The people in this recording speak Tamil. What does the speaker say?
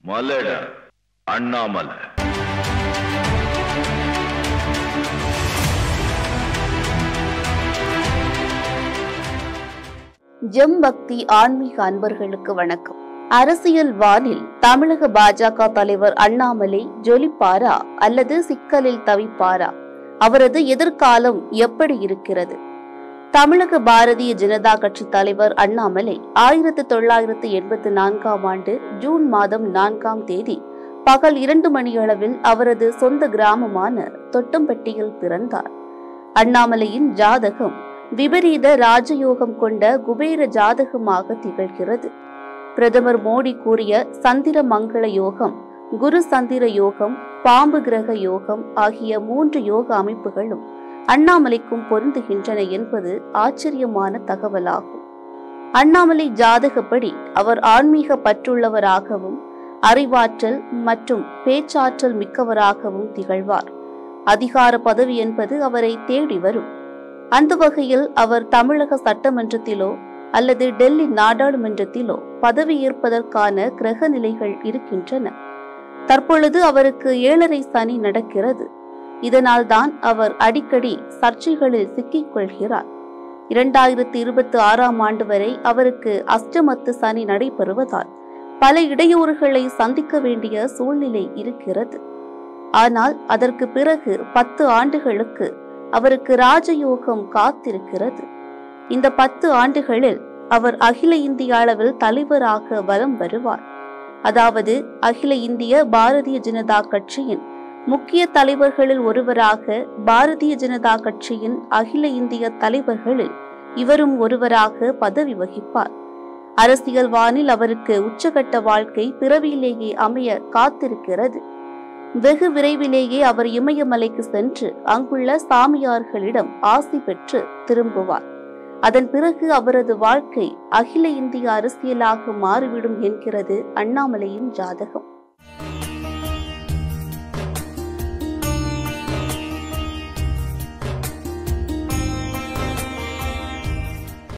மலைடா அண்ணாமலை ஜெம் பக்தி ஆன்மீக அன்பர்களுக்கு வணக்கம் அரசியல் வானில் தமிழக பாஜக தலைவர் அண்ணாமலை ஜொலிப்பாரா அல்லது சிக்கலில் தவிப்பாரா அவரது எதிர்காலம் எப்படி இருக்கிறது தமிழக பாரதிய ஜனதா கட்சி தலைவர் அண்ணாமலை ஆயிரத்து தொள்ளாயிரத்து எண்பத்தி நான்காம் ஆண்டு ஜூன் மாதம் நான்காம் தேதி பகல் இரண்டு மணியளவில் அவரது சொந்த கிராமமான தொட்டம்பட்டியில் பிறந்தார் அண்ணாமலையின் ஜாதகம் விபரீத ராஜயோகம் கொண்ட குபேர ஜாதகமாக திகழ்கிறது பிரதமர் மோடி கூறிய சந்திர மங்கள யோகம் குரு சந்திர யோகம் பாம்பு கிரக யோகம் ஆகிய மூன்று யோக அமைப்புகளும் அண்ணாமலைக்கும் பொருந்துகின்றன என்பது ஆச்சரியமான தகவலாகும் அண்ணாமலை ஜாதகப்படி அவர் ஆன்மீக பற்றுள்ளவராகவும் அறிவாற்றல் மற்றும் பேச்சாற்றல் மிக்கவராகவும் திகழ்வார் அதிகார பதவி என்பது அவரை தேடி வரும் அந்த வகையில் அவர் தமிழக சட்டமன்றத்திலோ அல்லது டெல்லி நாடாளுமன்றத்திலோ பதவியேற்பதற்கான கிரக நிலைகள் இருக்கின்றன தற்பொழுது அவருக்கு ஏழரை சனி நடக்கிறது இதனால்தான் அவர் அடிக்கடி சர்ச்சைகளில் சிக்கிக் கொள்கிறார் இரண்டாயிரத்தி இருபத்தி ஆறாம் ஆண்டு வரை அவருக்கு அஷ்டமத்து சனி நடைபெறுவதால் பல இடையூறுகளை சந்திக்க வேண்டிய சூழ்நிலை இருக்கிறது ஆனால் அதற்கு பிறகு பத்து ஆண்டுகளுக்கு அவருக்கு ராஜயோகம் காத்திருக்கிறது இந்த பத்து ஆண்டுகளில் அவர் அகில இந்திய அளவில் தலைவராக வலம் வருவார் அதாவது அகில இந்திய பாரதிய ஜனதா கட்சியின் முக்கிய தலைவர்களில் ஒருவராக பாரதிய ஜனதா கட்சியின் அகில இந்திய தலைவர்களில் இவரும் ஒருவராக பதவி வகிப்பார் அரசியல் வானில் அவருக்கு உச்சகட்ட வாழ்க்கை பிறவியிலேயே அமைய காத்திருக்கிறது வெகு விரைவிலேயே அவர் இமயமலைக்கு சென்று அங்குள்ள சாமியார்களிடம் ஆசி பெற்று திரும்புவார் அதன் பிறகு அவரது வாழ்க்கை அகில இந்திய அரசியலாக மாறிவிடும் என்கிறது அண்ணாமலையின் ஜாதகம்